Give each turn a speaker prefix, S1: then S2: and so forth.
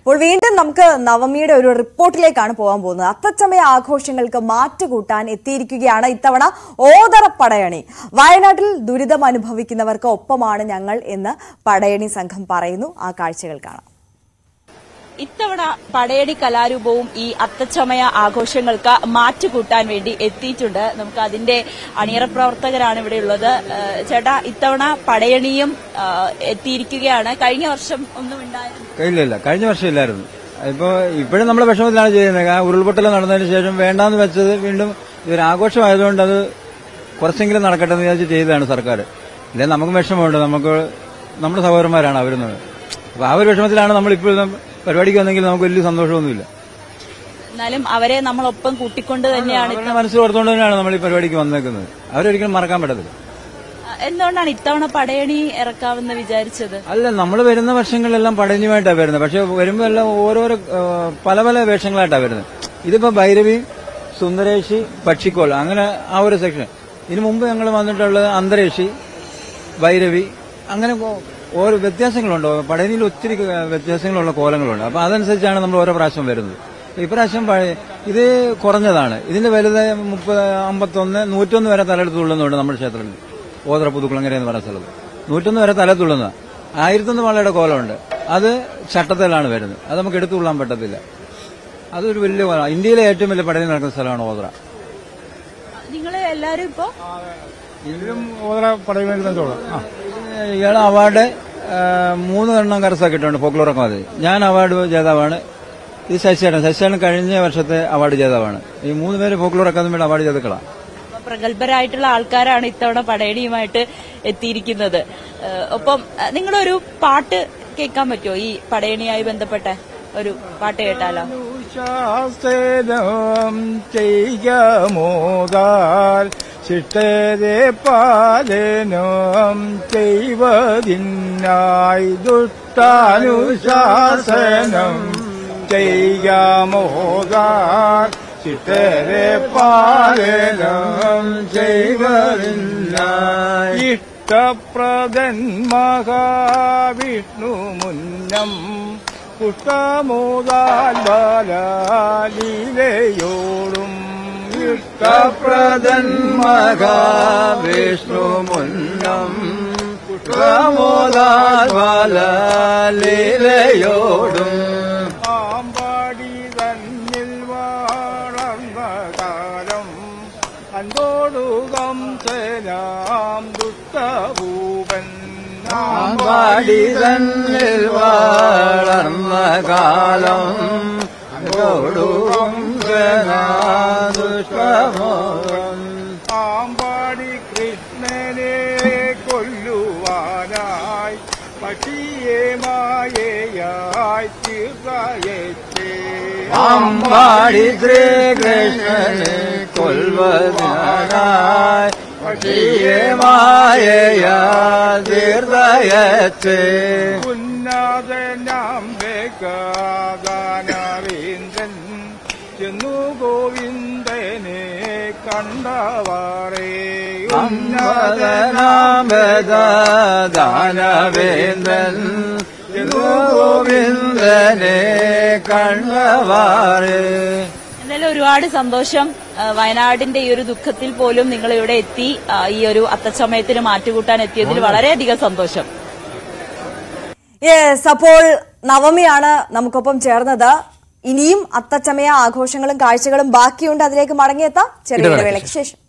S1: അപ്പോൾ വീണ്ടും നമുക്ക് നവമിയുടെ ഒരു റിപ്പോർട്ടിലേക്കാണ് പോകാൻ പോകുന്നത് അത്തച്ചമയ ആഘോഷങ്ങൾക്ക് മാറ്റുകൂട്ടാൻ എത്തിയിരിക്കുകയാണ് ഇത്തവണ ഓതറ പടയണി വയനാട്ടിൽ ദുരിതം അനുഭവിക്കുന്നവർക്ക് ഒപ്പമാണ് ഞങ്ങൾ എന്ന് പടയണി സംഘം പറയുന്നു ആ കാഴ്ചകൾ കാണാം
S2: ഇത്തവണ പടയണി കലാരൂപവും ഈ അത്തച്ചമയ ആഘോഷങ്ങൾക്ക് മാറ്റുകൂട്ടാൻ വേണ്ടി എത്തിയിട്ടുണ്ട് നമുക്ക് അതിന്റെ അണിയറ പ്രവർത്തകരാണ് ഇവിടെ ഉള്ളത് ഏഹ് ചേട്ടാ ഇത്തവണ പടയണിയും ഏഹ് എത്തിയിരിക്കുകയാണ് കഴിഞ്ഞ വർഷം ഒന്നും ഉണ്ടായിരുന്നു
S3: ഇല്ല ഇല്ല കഴിഞ്ഞ വർഷം ഇല്ലായിരുന്നു ഇപ്പൊ ഇപ്പോഴും നമ്മളെ വിഷമത്തിലാണ് ചെയ്യുന്നത് ആ ഉരുൾപൊട്ടൽ നടന്നതിന് ശേഷം വേണ്ടാന്ന് വെച്ചത് വീണ്ടും ഇതൊരു ആഘോഷമായതുകൊണ്ട് അത് കുറച്ചെങ്കിലും നടക്കട്ടെ എന്ന് വിചാരിച്ച് ചെയ്തതാണ് സർക്കാർ ഇല്ലേ നമുക്ക് വിഷമമുണ്ട് നമുക്ക് നമ്മുടെ സഹോദരന്മാരാണ് അവരുന്നത് അപ്പൊ ആ ഒരു വിഷമത്തിലാണ് നമ്മൾ ഇപ്പോൾ പരിപാടിക്ക് വന്നെങ്കിൽ നമുക്ക് വലിയ സന്തോഷമൊന്നുമില്ല
S2: എന്നാലും അവരെ നമ്മളൊപ്പം കൂട്ടിക്കൊണ്ട് തന്നെയാണ്
S3: അവരുടെ മനസ്സിൽ ഓർത്തുകൊണ്ട് തന്നെയാണ് നമ്മൾ ഈ പരിപാടിക്ക് വന്നേക്കുന്നത് അവരൊരിക്കലും മറക്കാൻ പറ്റത്തില്ല
S2: ഏഹ് എന്തുകൊണ്ടാണ് ഇത്തവണ പടയണി ഇറക്കാമെന്ന് വിചാരിച്ചത്
S3: അല്ല നമ്മൾ വരുന്ന വർഷങ്ങളിലെല്ലാം പടഞ്ഞുമായിട്ടാണ് വരുന്നത് പക്ഷെ വരുമ്പോൾ എല്ലാം ഓരോരോ ആ, പല പല വേഷങ്ങളായിട്ടാണ് വരുന്നത് ഇതിപ്പോ ഭൈരവി സുന്ദരേശി പക്ഷിക്കോൾ അങ്ങനെ ആ ഒരു സെക്ഷൻ ഇതിനു മുമ്പ് ഞങ്ങൾ വന്നിട്ടുള്ളത് അന്തരേശി ഭൈരവി അങ്ങനെ ഓ- ഓരോ വ്യത്യാസങ്ങളുണ്ട് പടയനിയിൽ ഒത്തിരി വ്യത്യാസങ്ങളുള്ള കോലങ്ങളുണ്ട് അപ്പൊ അതനുസരിച്ചാണ് നമ്മൾ ഓരോ പ്രാവശ്യം വരുന്നത് ഇപ്രാവശ്യം പഴയ ഇത് കുറഞ്ഞതാണ് ഇതിന്റെ വലുത് മുപ്പത് അമ്പത്തൊന്ന് നൂറ്റൊന്ന് വരെ തലയെടുത്ത് തുള്ളുന്നുണ്ട് നമ്മുടെ ക്ഷേത്രത്തിൽ ഓതറ പുതുക്കുളങ്ങര എന്ന് പറയുന്ന സ്ഥലത്ത് നൂറ്റൊന്ന് വരെ തല തുള്ളുന്ന ആയിരത്തൊന്ന് വളയുടെ കോലമുണ്ട് അത് ചട്ടത്തിലാണ് വരുന്നത് അത് നമുക്ക് എടുത്തു കൊള്ളാൻ പറ്റത്തില്ല അതൊരു വലിയ കോലം ഇന്ത്യയിലെ ഏറ്റവും വലിയ പടയിൽ നടക്കുന്ന സ്ഥലമാണ് ഓതറ
S2: നിങ്ങൾ എല്ലാരും ഇപ്പോ
S4: ഇതിലും ഓതറ പടയുമെങ്കിൽ ബന്ധമുള്ള ആ
S3: ഇയാൾ അവാർഡ് ആ, മൂന്ന് എണ്ണം കരസ്ഥമാക്കിയിട്ടുണ്ട് ഫോക്ലോറൊക്കെ മതി ഞാൻ അവാർഡ് ജേതാവാണ് ഇത് ശശിയേട്ടൻ ശശിയേട്ടൻ കഴിഞ്ഞ വർഷത്തെ അവാർഡ് ജേതാവാണ് ഈ മൂന്ന് പേര് ഫോക്ലോർ അക്കാദമിയുടെ അവാർഡ് ജേതാക്കളാണ്
S2: പ്രഗത്ഭരായിട്ടുള്ള ആൾക്കാരാണ് ഇത്തവണ പടയണിയുമായിട്ട് എത്തിയിരിക്കുന്നത് ഏഹ് ഒപ്പം ഏഹ് നിങ്ങളൊരു പാട്ട് കേൾക്കാൻ പറ്റുമോ ഈ പടയണിയായി ബന്ധപ്പെട്ട ഒരു പാട്ട് കേട്ടാലോ
S4: ശാസ്ത്രം ചെയ്യമോതാൽ ചിട്ടരെ പാലനം ചെയ്വതിനായി ദുഷ്ടാനുശാസനം ചെയ്യാമോതാൽ ചിട്ടരെ പാലനം ചെയ്വതിനായി ഇഷ്ടപ്രദൻ മഹാവിഷ്ണു മുന്നം പുഷ്ടമോദാൽ ബാലീലയോടും
S3: ഇഷ്ടപ്രദൻ മഹാവിഷ്ണു മുന്നം ലീലയോടും
S4: ആമ്പാടി തന്നിൽ വളർന്ന കാലം അൻപോടു കംസനാം ദുഷ്ടഭൂപൻ
S3: പാടി തന്നിൽ വളർന്ന കാലം കൊടും ദുഷ്ടമോഹം
S4: ആമ്പാടി കൃഷ്ണനെ കൊല്ലുവാനായി പക്ഷിയെ മായയായി തീർച്ചയച്ചേ
S3: അമ്പാടി ശ്രീകൃഷ്ണനെ കൊൽവനായി പക്ഷിയമായ തീർത്തയച്ച്
S4: ഉന്നതനാം വേഗാദാനവീന്ദ്രൻ ചെന്നു ഗോവിന്ദനെ കണ്ടവാറേ
S3: ദാനവേന്ദ്രൻ ഗോവിന്ദനെ കണ്ണവാറ്
S2: എന്തായാലും ഒരുപാട് സന്തോഷം ആ, വയനാടിന്റെ ഈ ഒരു ദുഃഖത്തിൽ പോലും നിങ്ങൾ ഇവിടെ എത്തി ആ, ഈ ഒരു അത്തച്ചമയത്തിന് മാറ്റുകൂട്ടാൻ എത്തിയതിൽ വളരെയധികം സന്തോഷം
S1: യെസ് അപ്പോൾ നവമിയാണ് നമുക്കൊപ്പം ചേർന്നത് ഇനിയും അത്തച്ചമയ ആഘോഷങ്ങളും കാഴ്ചകളും ബാക്കിയുണ്ട് അതിലേക്ക് മടങ്ങിയെത്താം ചെറിയ ഇടവേളയ്ക്ക് ശേഷം